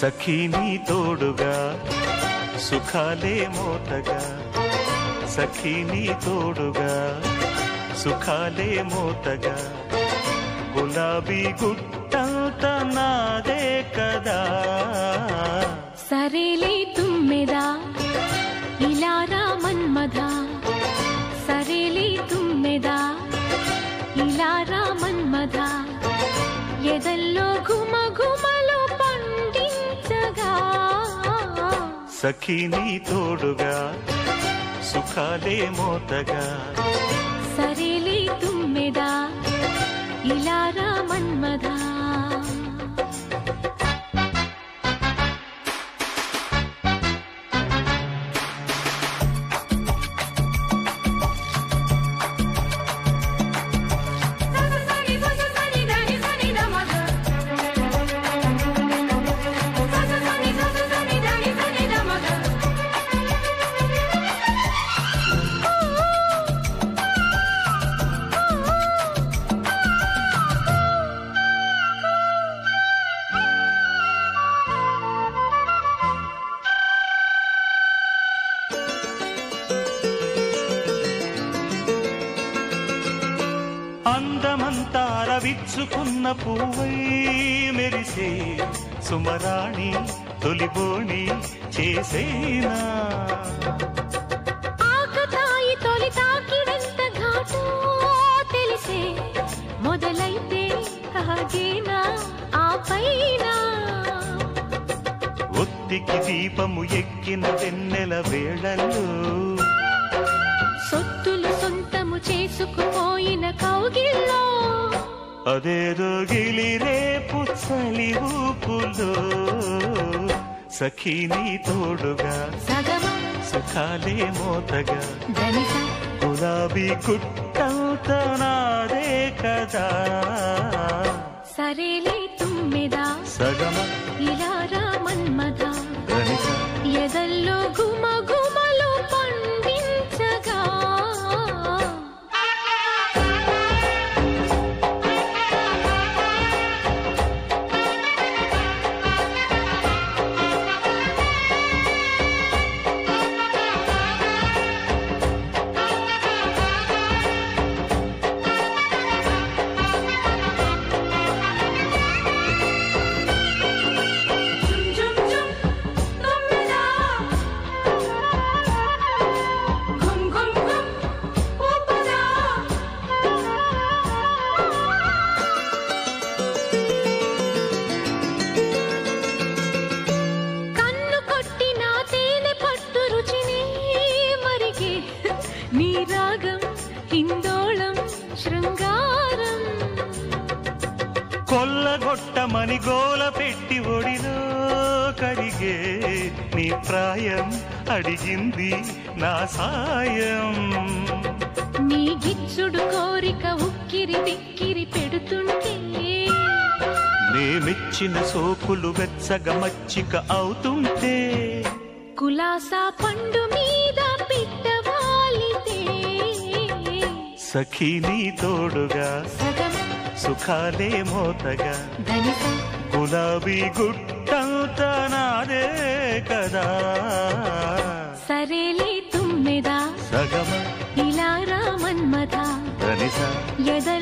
సఖీ నీ తోడుగా సుఖాలే మోతగా సఖీ నీ తోడుగా సుఖాలే మోతగా గులాబీ గుట్టంత నాదే కదా సరేలే తుమ్మెదా ఇలా రా మన్మధా సరేలే తుమ్మెదా ఇలా రా మన్మధా ఎదల్లో ఘుమ ఘుమలు పండించగా సఖీ నీ తోడుగా సుఖాలే మోతగా సరేలే తుమ్మెదా ఇలా రా మన్మధా అందమంతా రవిచ్చుకున్న పువ్వై మెరిసే సుమరాణి తొలిబోణి చేసేనా ఆకతాయి తొలి తాకిడంత ఘాటు తెలిసే మొదలైతే ఆగేనా ఆ పైన ఒత్తికి దీపము ఎక్కిన వెన్నెల వేళల్లో సొత్తులు సొంతము చేసుకుపోయిన కౌగిల్లో అదేదో గిలిరేపు చలి ఊపులో సఖీ నీ తోడుగా సగమ సుఖాలే మోతగా ధనిస గులాబీ గుట్టంత నాదే కదా సరేలే తుమ్మెదా సగమ ఇలా రా మన్మథ గణిత ఎదల్లో గుమ గుమలు పండించగా కన్ను కొట్టిన తేనె పట్టు రుచిని మరిగే నీ రాగం హిందోళం శృంగారం కొల్లగొట్టమని గోల పెట్టి ఒడిలో కరిగే నీ ప్రాయం అడిగింది నా సాయం నీ గిచ్చుడు కోరిక ఉక్కిరి బిక్కిరి పెడుతుంటే నేమిచ్చిన సోకులు వెచ్చగా మచ్చిక అవుతుంటే కులాసా పండు మీద పిట్టవాలితే సఖీ నీ తోడుగా సగం సుఖాలే మోతగా ధనిస గులాబీ గుట్టంత నాదే కదా సరేలే తుమ్మెదా సగమ ఇలా రా మన్మథ ధనిస ఎద